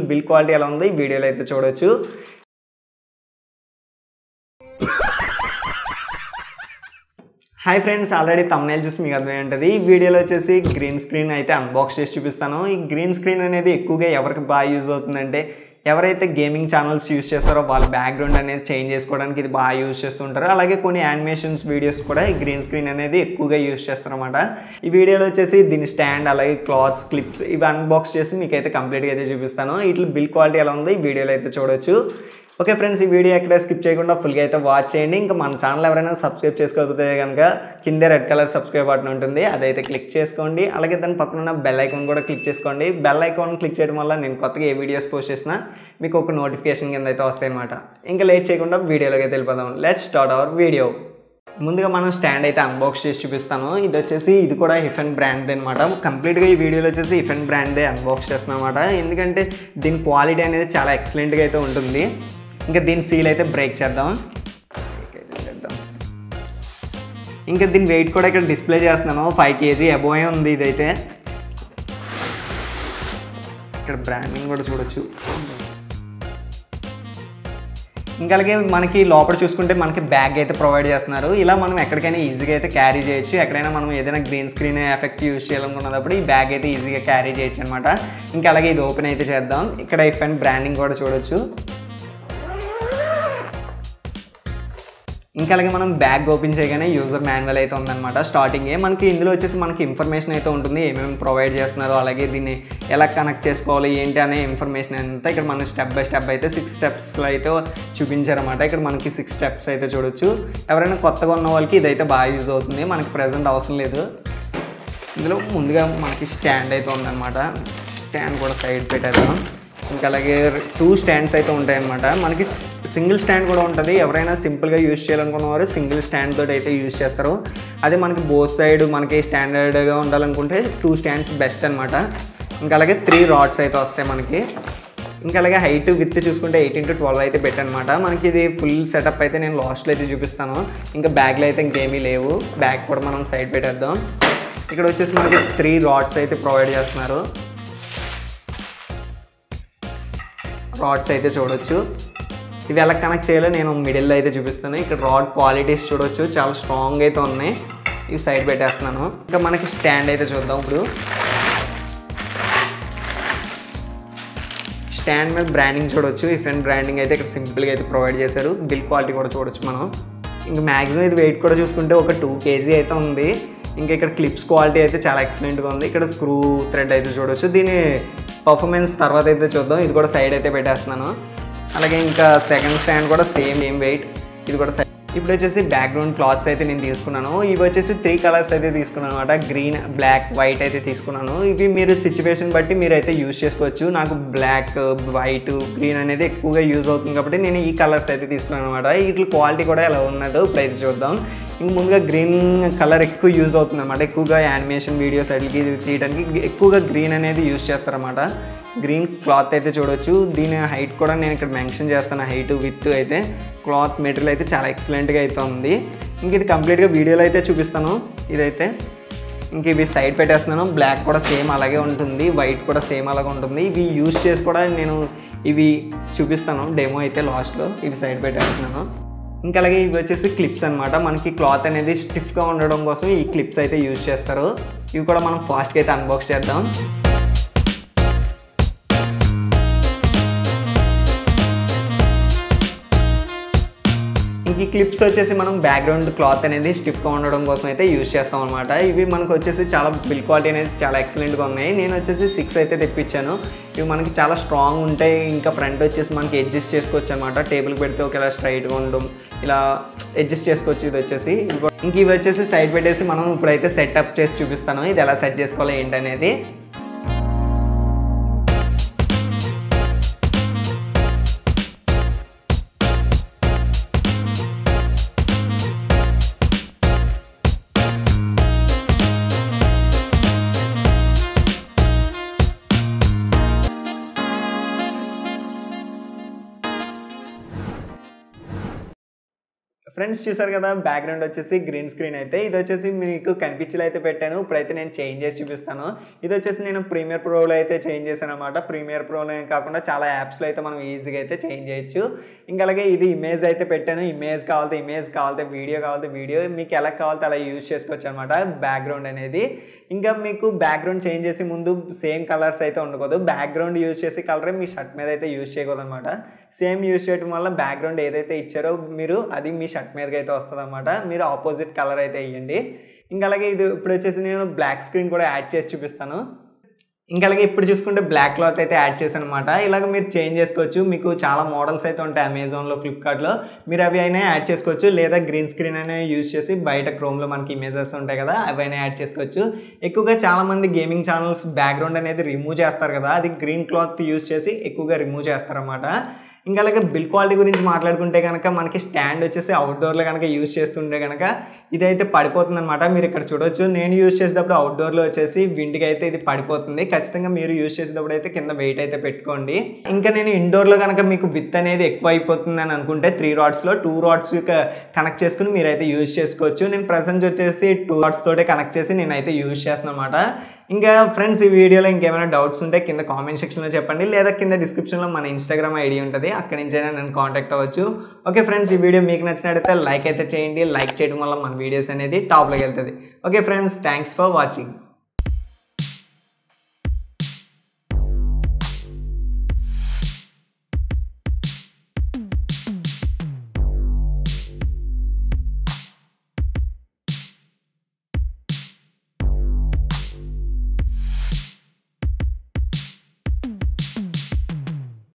bill quality ఎలా ఉందో ఈ వీడియోలో అయితే చూడొచ్చు హాయ్ ఫ్రెండ్స్ ఆల్రెడీ తమ్నేల్ చూసి మీకు అర్థమై ఉంటుంది ఈ వీడియోలో వచ్చేసి గ్రీన్ స్క్రీన్ అయితే అన్బాక్స్ చేసి చూపిస్తాను ఈ గ్రీన్ స్క్రీన్ అనేది ఎక్కువగా ఎవరికి బాగా యూజ్ అవుతుందంటే ఎవరైతే గేమింగ్ ఛానల్స్ యూస్ చేస్తారో వాళ్ళ బ్యాక్గ్రౌండ్ అనేది చేంజ్ చేసుకోవడానికి ఇది బాగా యూజ్ చేస్తుంటారు అలాగే కొన్ని యానిమేషన్స్ వీడియోస్ కూడా ఈ గ్రీన్ స్క్రీన్ అనేది ఎక్కువగా యూజ్ చేస్తారన్నమాట ఈ వీడియోలో వచ్చేసి దీని స్టాండ్ అలాగే క్లాత్స్ క్లిప్స్ ఇవి అన్బాక్స్ చేసి మీకు అయితే కంప్లీట్గా అయితే చూపిస్తాను ఇట్లా బిల్ క్వాలిటీ ఎలా ఉందో ఈ వీడియోలో అయితే చూడొచ్చు ఓకే ఫ్రెండ్స్ ఈ వీడియో ఎక్కడ స్కిప్ చేయకుండా ఫుల్గా అయితే వాచ్ చేయండి ఇంకా మన ఛానల్ ఎవరైనా సబ్స్క్రైబ్ చేసుకోకపోతే కనుక కింద రెడ్ కలర్ సబ్స్క్రైబ్ బటన్ ఉంటుంది అదైతే క్లిక్ చేసుకోండి అలాగే దాని పక్కన ఉన్న బెల్ ఐకాన్ కూడా క్లిక్ చేసుకోండి బెల్ ఐకాన్ క్లిక్ చేయడం వల్ల నేను కొత్తగా ఏ వీడియోస్ పోస్ట్ చేసినా మీకు ఒక నోటిఫికేషన్ కింద అయితే వస్తాయి అనమాట ఇంకా లేట్ చేయకుండా వీడియోలోకి అయితే వెళ్ళిపోదాం లెట్ స్టార్ట్ అవర్ వీడియో ముందుగా మనం స్టాండ్ అయితే అన్బాక్స్ చేసి చూపిస్తాను ఇది వచ్చేసి ఇది కూడా హిఫెన్ బ్రాండ్ అనమాట కంప్లీట్గా ఈ వీడియోలో వచ్చేసి హిఫెన్ బ్రాండే అన్బాక్స్ చేస్తున్నాను అనమాట ఎందుకంటే దీని క్వాలిటీ అనేది చాలా ఎక్సలెంట్గా అయితే ఉంటుంది ఇంకా దీని సీల్ అయితే బ్రేక్ చేద్దాం చేద్దాం ఇంకా దీని వెయిట్ కూడా ఇక్కడ డిస్ప్లే చేస్తున్నాను ఫైవ్ కేజీ అబోయే ఉంది ఇదైతే ఇక్కడ బ్రాండింగ్ కూడా చూడొచ్చు ఇంకా అలాగే మనకి లోపల చూసుకుంటే మనకి బ్యాగ్ అయితే ప్రొవైడ్ చేస్తున్నారు ఇలా మనం ఎక్కడికైనా ఈజీగా అయితే క్యారీ చేయొచ్చు ఎక్కడైనా మనం ఏదైనా గ్రీన్ స్క్రీన్ ఎఫెక్ట్ యూస్ చేయాలనుకున్నప్పుడు ఈ బ్యాగ్ అయితే ఈజీగా క్యారీ చేయొచ్చు అనమాట ఇంకా అలాగే ఇది ఓపెన్ అయితే చేద్దాం ఇక్కడ ఇఫ్ అండ్ బ్రాండింగ్ కూడా చూడొచ్చు ఇంకా అలాగే మనం బ్యాగ్ ఓపెన్ చేయగానే యూజర్ మాన్యువల్ అయితే ఉందన్నమాట స్టార్టింగే మనకి ఇందులో వచ్చేసి మనకి ఇన్ఫర్మేషన్ అయితే ఉంటుంది ఏమేమి ప్రొవైడ్ చేస్తున్నారు అలాగే దీన్ని ఎలా కనెక్ట్ చేసుకోవాలి ఏంటి అనే ఇన్ఫర్మేషన్ అంతా ఇక్కడ మనం స్టెప్ బై స్టెప్ అయితే సిక్స్ స్టెప్స్లో అయితే చూపించారన్నమాట ఇక్కడ మనకి సిక్స్ స్టెప్స్ అయితే చూడొచ్చు ఎవరైనా కొత్తగా ఉన్న వాళ్ళకి ఇదైతే బాగా యూజ్ అవుతుంది మనకి ప్రజెంట్ అవసరం లేదు ఇందులో ముందుగా మనకి స్టాండ్ అయితే ఉందన్నమాట స్టాండ్ కూడా సైడ్ పెట్టేద్దాం ఇంకా అలాగే టూ స్టాండ్స్ అయితే ఉంటాయన్నమాట మనకి సింగిల్ స్టాండ్ కూడా ఉంటుంది ఎవరైనా సింపుల్గా యూజ్ చేయాలనుకున్నవారు సింగిల్ స్టాండ్ తోటి అయితే యూజ్ చేస్తారు అదే మనకి బోత్ సైడ్ మనకి స్టాండర్డ్గా ఉండాలనుకుంటే టూ స్టాండ్స్ బెస్ట్ అనమాట ఇంకా అలాగే త్రీ రాడ్స్ అయితే వస్తాయి మనకి ఇంకా అలాగే హైట్ విత్ చూసుకుంటే ఎయిటీన్ టు ట్వెల్వ్ అయితే పెట్టనమాట మనకి ఇది ఫుల్ సెటప్ అయితే నేను లాస్ట్లో అయితే చూపిస్తాను ఇంకా బ్యాగ్లో అయితే ఇంకేమీ లేవు బ్యాగ్ కూడా మనం సైడ్ పెట్టేద్దాం ఇక్కడ వచ్చేసి మనకి త్రీ రాడ్స్ అయితే ప్రొవైడ్ చేస్తున్నారు రాడ్స్ అయితే చూడొచ్చు ఇవి ఎలా కనెక్ట్ చేయాలో నేను మిడిల్లో అయితే చూపిస్తాను ఇక్కడ రాడ్ క్వాలిటీస్ చూడొచ్చు చాలా స్ట్రాంగ్ అయితే ఉన్నాయి ఇవి సైడ్ పెట్టేస్తున్నాను ఇంకా మనకి స్టాండ్ అయితే చూద్దాం ఇప్పుడు స్టాండ్ మీద బ్రాండింగ్ చూడొచ్చు ఇఫ్ అండ్ బ్రాండింగ్ అయితే ఇక్కడ సింపుల్గా అయితే ప్రొవైడ్ చేశారు బిల్ క్వాలిటీ కూడా చూడొచ్చు మనం ఇంకా మ్యాక్సిమం ఇది వెయిట్ కూడా చూసుకుంటే ఒక టూ కేజీ అయితే ఉంది ఇంకా ఇక్కడ క్లిప్స్ క్వాలిటీ అయితే చాలా ఎక్సలెంట్గా ఉంది ఇక్కడ స్క్రూ థ్రెడ్ అయితే చూడొచ్చు దీని పర్ఫార్మెన్స్ తర్వాత అయితే చూద్దాం ఇది కూడా సైడ్ అయితే పెట్టేస్తున్నాను అలాగే ఇంకా సెకండ్ స్టాండ్ కూడా సేమ్ ఏం వెయిట్ ఇది కూడా సైడ్ ఇప్పుడు వచ్చేసి బ్యాక్గ్రౌండ్ క్లాత్స్ అయితే నేను తీసుకున్నాను ఇవి వచ్చేసి త్రీ కలర్స్ అయితే తీసుకున్నాను అనమాట గ్రీన్ బ్లాక్ వైట్ అయితే తీసుకున్నాను ఇవి మీరు సిచ్యువేషన్ బట్టి మీరు అయితే యూజ్ చేసుకోవచ్చు నాకు బ్లాక్ వైట్ గ్రీన్ అనేది ఎక్కువగా యూజ్ అవుతుంది కాబట్టి నేను ఈ కలర్స్ అయితే తీసుకున్నాను అనమాట వీటి క్వాలిటీ కూడా ఎలా ఉన్నదో ఇప్పుడు అయితే చూద్దాం ఇంక ముందుగా గ్రీన్ కలర్ ఎక్కువ యూజ్ అవుతుంది అనమాట ఎక్కువగా యానిమేషన్ వీడియోస్ అట్లకి తీయడానికి ఎక్కువగా గ్రీన్ అనేది యూజ్ చేస్తారన్నమాట గ్రీన్ క్లాత్ అయితే చూడొచ్చు దీని హైట్ కూడా నేను ఇక్కడ మెన్షన్ చేస్తాను హైట్ విత్ అయితే క్లాత్ మెటీరియల్ అయితే చాలా ఎక్సలెంట్గా అయితే ఉంది ఇంక ఇది కంప్లీట్గా వీడియోలో అయితే చూపిస్తాను ఇదైతే ఇంక ఇవి సైడ్ పెట్టేస్తున్నాను బ్లాక్ కూడా సేమ్ అలాగే ఉంటుంది వైట్ కూడా సేమ్ అలాగే ఉంటుంది ఇవి యూజ్ చేసి కూడా నేను ఇవి చూపిస్తాను డెమో అయితే లాస్ట్లో ఇవి సైడ్ పెట్టేస్తున్నాను ఇంకా అలాగే ఇవి వచ్చేసి క్లిప్స్ అనమాట మనకి క్లాత్ అనేది స్టిఫ్గా ఉండడం కోసం ఈ క్లిప్స్ అయితే యూజ్ చేస్తారు ఇవి కూడా మనం ఫాస్ట్గా అయితే అన్బాక్స్ చేద్దాం ఇంక ఈ క్లిప్స్ వచ్చేసి మనం బ్యాక్గ్రౌండ్ క్లాత్ అనేది స్టిఫ్గా ఉండడం కోసం అయితే యూజ్ చేస్తాం అనమాట ఇవి మనకు వచ్చేసి చాలా బిల్ క్వాలిటీ అనేది చాలా ఎక్సలెంట్గా ఉన్నాయి నేను వచ్చేసి సిక్స్ అయితే తెప్పించాను ఇవి మనకి చాలా స్ట్రాంగ్ ఉంటాయి ఇంకా ఫ్రంట్ వచ్చేసి మనకి అడ్జస్ట్ చేసుకోవచ్చు అనమాట టేబుల్కి పెడితే ఒకేలా స్ట్రైట్గా ఉండడం ఇలా అడ్జస్ట్ చేసుకోవచ్చు ఇది వచ్చేసి ఇంక ఇవి వచ్చేసి సైడ్ పెట్టేసి మనం ఇప్పుడైతే సెటప్ చేసి చూపిస్తాను ఇది ఎలా సెట్ చేసుకోవాలి ఏంటనేది ఫ్రెండ్స్ చూసారు కదా బ్యాక్గ్రౌండ్ వచ్చేసి గ్రీన్ స్క్రీన్ అయితే ఇది వచ్చేసి మీకు కనిపించేలా అయితే పెట్టాను ఇప్పుడైతే నేను చేంజ్ చేసి చూపిస్తాను ఇది వచ్చేసి నేను ప్రీమియర్ ప్రోలో అయితే చేంజ్ చేశాను అనమాట ప్రీమియర్ ప్రోలో కాకుండా చాలా యాప్స్లో అయితే మనం ఈజీగా అయితే చేంజ్ చేయొచ్చు ఇంకా అలాగే ఇది ఇమేజ్ అయితే పెట్టాను ఇమేజ్ కావాలితే ఇమేజ్ కావాలితే వీడియో కావాలితే వీడియో మీకు ఎలా కావాలితే అలా యూజ్ చేసుకోవచ్చు అనమాట బ్యాక్గ్రౌండ్ అనేది ఇంకా మీకు బ్యాక్గ్రౌండ్ చేంజ్ చేసి ముందు సేమ్ కలర్స్ అయితే ఉండకూడదు బ్యాక్గ్రౌండ్ యూజ్ చేసే కలరే మీ షర్ట్ మీద అయితే యూజ్ చేయకూడదు అనమాట సేమ్ యూజ్ చేయడం వల్ల బ్యాక్గ్రౌండ్ ఏదైతే ఇచ్చారో మీరు అది మీ షర్ట్ మీదకి అయితే వస్తుంది అనమాట మీరు ఆపోజిట్ కలర్ అయితే వేయండి ఇంకా అలాగే ఇది ఇప్పుడు వచ్చేసి నేను బ్లాక్ స్క్రీన్ కూడా యాడ్ చేసి చూపిస్తాను ఇంకా అలాగే ఇప్పుడు చూసుకుంటే బ్లాక్ క్లాత్ అయితే యాడ్ చేశాను అనమాట ఇలాగ మీరు చేంజ్ చేసుకోవచ్చు మీకు చాలా మోడల్స్ అయితే ఉంటాయి అమెజాన్లో ఫ్లిప్కార్ట్లో మీరు అవి అయినా యాడ్ చేసుకోవచ్చు లేదా గ్రీన్ స్క్రీన్ అయినా యూజ్ చేసి బయట క్రోమ్లో మనకి ఇమేజెస్ ఉంటాయి కదా అవి అయినా యాడ్ చేసుకోవచ్చు ఎక్కువగా చాలామంది గేమింగ్ ఛానల్స్ బ్యాక్గ్రౌండ్ అనేది రిమూవ్ చేస్తారు కదా అది గ్రీన్ క్లాత్ యూజ్ చేసి ఎక్కువగా రిమూవ్ చేస్తారన్నమాట ఇంకా అలాగే బిల్ క్వాలిటీ గురించి మాట్లాడుకుంటే కనుక మనకి స్టాండ్ వచ్చేసి అవుట్డోర్లో కనుక యూజ్ చేస్తుంటే కనుక ఇదైతే పడిపోతుంది అనమాట మీరు ఇక్కడ చూడొచ్చు నేను యూజ్ చేసేటప్పుడు అవుట్డోర్లో వచ్చేసి విండ్కి అయితే ఇది పడిపోతుంది ఖచ్చితంగా మీరు యూజ్ చేసేటప్పుడు అయితే కింద వెయిట్ అయితే పెట్టుకోండి ఇంకా నేను ఇండోర్లో కనుక మీకు విత్ అనేది ఎక్కువ అయిపోతుంది అని అనుకుంటే త్రీ రాడ్స్లో టూ రాడ్స్ కనెక్ట్ చేసుకుని మీరైతే యూజ్ చేసుకోవచ్చు నేను ప్రజెంట్ వచ్చేసి టూ రాడ్స్ తోటే కనెక్ట్ చేసి నేనైతే యూజ్ చేస్తున్నాను అనమాట ఇంకా ఫ్రెండ్స్ ఈ వీడియోలో ఇంకేమైనా డౌట్స్ ఉంటే కింద కామెంట్ సెక్షన్లో చెప్పండి లేదా కింద డిస్క్రిప్షన్లో మన ఇన్స్టాగ్రామ్ ఐడి ఉంటుంది అక్కడి నుంచైనా నేను కాంటాక్ట్ అవ్వచ్చు ఓకే ఫ్రెండ్స్ ఈ వీడియో మీకు నచ్చినట్టయితే లైక్ అయితే చేయండి లైక్ చేయడం వల్ల మన వీడియోస్ అనేది టాప్లోకి వెళ్తుంది okay friends thanks for watching